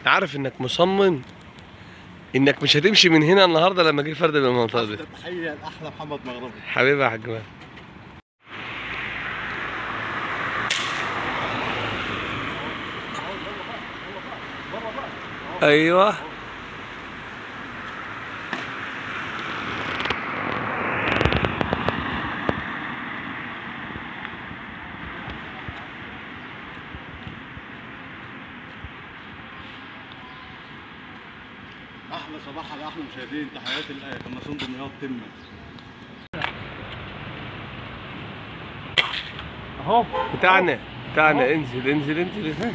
عارف انك مصمم انك مش هتمشي من هنا النهارده لما اجي فرد من المنطقه دي تحيه لاحلى محمد مغربي حبيبي يا حاج ماهر ايوه احلى صباح على احلى مشاهدين تحياتي لقناصون دمياط تمه اهو بتاعنا بتاعنا انزل انزل انزل انزل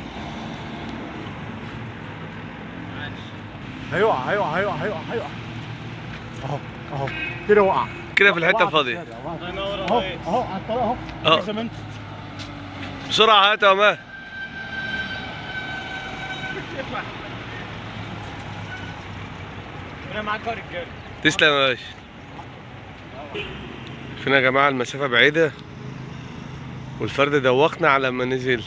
هيقع هيقع هيقع هيقع هيقع اهو اهو كده وقع كده في الحته وقع الفاضيه الشارع، وقع. اهو اهو على الطريق اهو اه. زي ما انت بسرعه هات يا ماهر انا معاك يا رجاله تسلم يا باشا فين يا جماعه المسافه بعيده والفرد دوخنا على ما نزل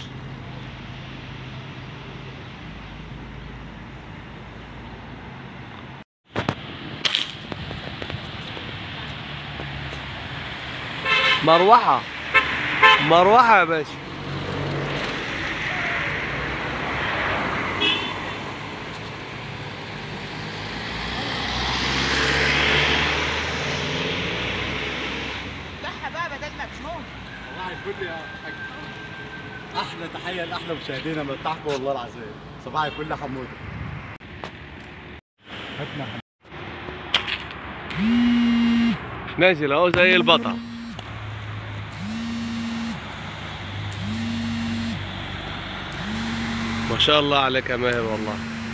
مروحه مروحه يا باشا افتحها بقى بدل ما تموت صباح الفل يا حاج احلى تحيه لاحلى مشاهدينا مرتاحكم والله العظيم صباح الفل يا حموده هاتنا يا نازل اهو زي البطل ما شاء الله عليك يا ماهر والله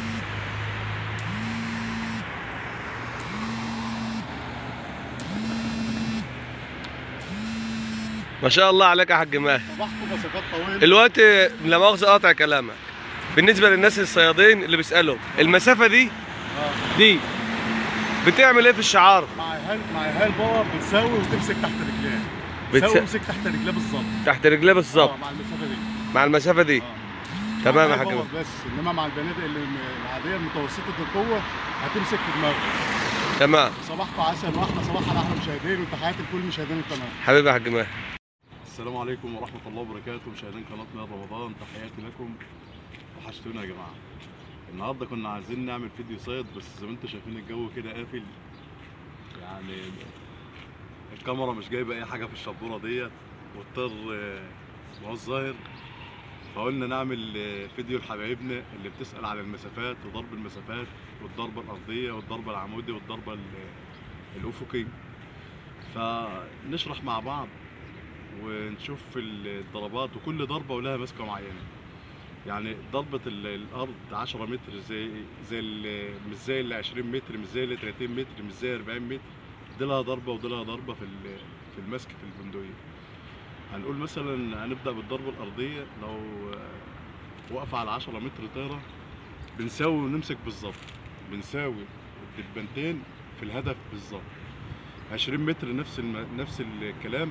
ما شاء الله عليك يا حاج ماهر صباحكم مسافات طويله الوقت لا مؤاخذة قاطع كلامك بالنسبة للناس الصيادين اللي بيسألوا المسافة دي اه دي بتعمل ايه في الشعار؟ مع هال مع هال باور بتساوي وتمسك تحت رجليه بتس- بتساوي وتمسك تحت رجليه بالظبط تحت رجليه بالظبط آه، مع المسافه دي مع المسافة دي آه. تمام مع يا هال حاج باور ماهر. بس انما مع البنادق اللي م- العاديه المتوسطه القوه هتمسك في دماغك تمام صباحكم عسل واحلى صباح على احلى مشاهدين وتحياتي لكل مشاهدين القناه حبيبي يا حاج ماهر السلام عليكم ورحمة الله وبركاته مشاهدين قناة نار رمضان تحياتي لكم وحشتونا يا جماعة النهاردة كنا عايزين نعمل فيديو صيد بس زي ما انتم شايفين الجو كده قافل يعني الكاميرا مش جايبة أي حاجة في الشبورة ديت والطير آه، ما هوش ظاهر فقلنا نعمل آه، فيديو لحبايبنا اللي بتسأل على المسافات وضرب المسافات والضربة الأرضية والضربة العمودي والضربة ال- الأفقي فنشرح مع بعض ونشوف الضربات وكل ضربه ولها ماسكه معينه يعني ضربه ال- الارض 10 متر زي زي ال- مش زي ال 20 متر مش زي ال 30 متر مش زي 40 متر دي لها ضربه ودي لها ضربه في ال- في المسك في البندقيه هنقول مثلا هنبدا بالضربه الارضيه لو آه، واقفه على 10 متر طايره بنساوي ونمسك بالظبط بنساوي الدبانتين في الهدف بالظبط 20 متر نفس الم... نفس الكلام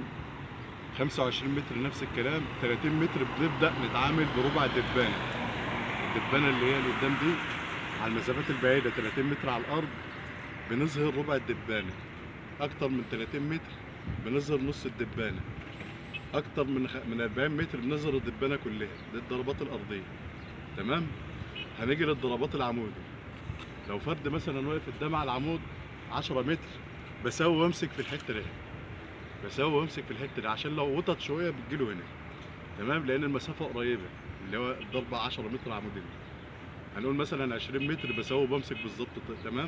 25 متر نفس الكلام 30 متر بنبدا نتعامل بربع الدبانه الدبانه اللي هي اللي قدام دي على المسافات البعيده 30 متر على الارض بنظهر ربع الدبانه اكتر من 30 متر بنظهر نص الدبانه اكتر من خ... من 40 متر بنظهر الدبانه كلها دي الضربات الارضيه تمام هنيجي للضربات العمود لو فرد مثلا واقف قدام على العمود 10 متر بساوي وامسك في الحته دي بساوي وامسك في الحته دي عشان لو وطت شويه بتجيله هنا تمام لان المسافه قريبه اللي هو الضربه 10 متر عموديه هنقول مثلا 20 متر بساوي بمسك بالظبط ت- تمام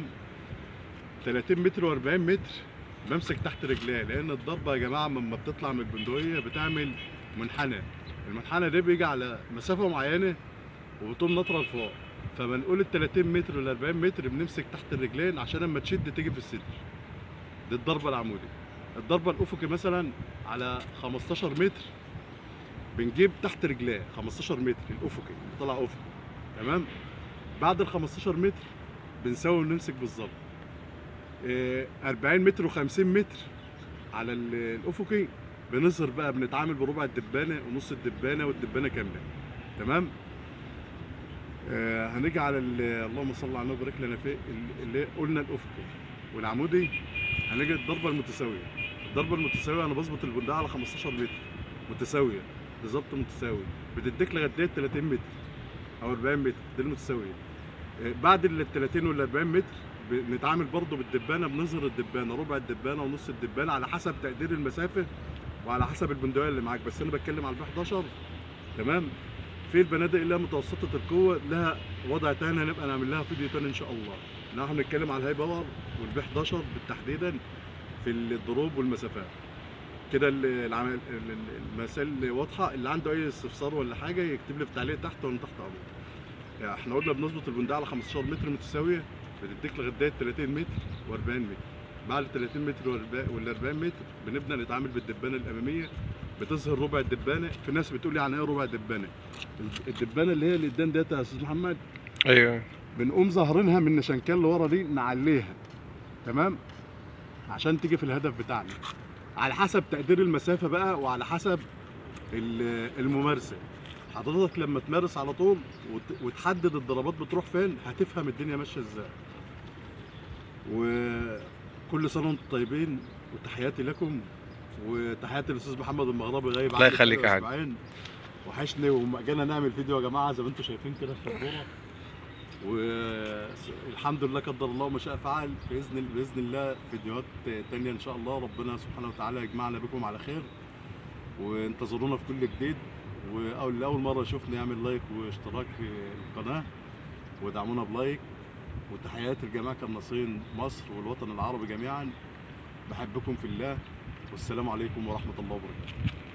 30 متر و40 متر بمسك تحت رجليه لان الضربه يا جماعه لما بتطلع من البندقيه بتعمل منحنى المنحنى ده بيجي على مسافه معينه وبتقوم نطره لفوق فبنقول ال 30 متر وال 40 متر بنمسك تحت الرجلين عشان لما تشد تيجي في الصدر دي الضربه العموديه الضربه الافقي مثلا على 15 متر بنجيب تحت رجليه 15 متر الافقي طلع افقي تمام بعد ال 15 متر بنساوي ونمسك بالظبط إيه، 40 متر و50 متر على ال- الافقي بنظهر بقى بنتعامل بربع الدبانه ونص الدبانه والدبانه كامله تمام آه، هنيجي على ال- اللهم صل على النبي وبارك لنا فيه ال- اللي قلنا الافقي والعمودي هنيجي الضربه المتساويه الضربه المتساويه انا بظبط البندقيه على 15 متر متساويه بالظبط متساوي بتديك لغايه 30 متر او 40 متر دي المتساويه آه، بعد ال 30 وال 40 متر بنتعامل برضه بالدبانه بنظهر الدبانه ربع الدبانه ونص الدبانه على حسب تقدير المسافه وعلى حسب البندقيه اللي معاك بس انا بتكلم على البي 11 تمام في البنادق اللي هي متوسطه القوه لها وضع تاني هنبقى نعمل لها فيديو تاني ان شاء الله لا احنا بنتكلم على الهاي باور والبي 11 بالتحديدا في الضروب والمسافات كده ال- العمل ال- ال- المسائل واضحه اللي عنده اي استفسار ولا حاجه يكتب لي في تعليق تحت وانا تحت امره يعني احنا قلنا بنظبط البندقيه على 15 متر متساويه بتديك لغايه 30 متر و40 متر بعد ال 30 متر وال 40 متر بنبدا نتعامل بالدبانه الاماميه بتظهر ربع الدبانه في ناس بتقول لي يعني ايه ربع الدبانه الدبانه اللي هي اللي قدام ديت يا استاذ محمد ايوه بنقوم ظاهرينها من النشنكال اللي ورا دي نعليها تمام عشان تيجي في الهدف بتاعنا على حسب تقدير المسافه بقى وعلى حسب ال- الممارسه حضرتك لما تمارس على طول وت- وتحدد الضربات بتروح فين هتفهم الدنيا ماشيه ازاي وكل سنه وانتم طيبين وتحياتي لكم وتحياتي للاستاذ محمد المغربي غايب الله عني يخليك يا حاج. أسبوعين. وحشني وجينا نعمل فيديو يا جماعه زي ما انتم شايفين كده في الصوره والحمد لله قدر الله وما شاء فعل باذن باذن الله فيديوهات تانية ان شاء الله ربنا سبحانه وتعالى يجمعنا بكم على خير وانتظرونا في كل جديد واول لاول مره يشوفني يعمل لايك واشتراك في القناه ودعمونا بلايك وتحياتي لجميع قناصين مصر والوطن العربي جميعا بحبكم في الله والسلام عليكم ورحمه الله وبركاته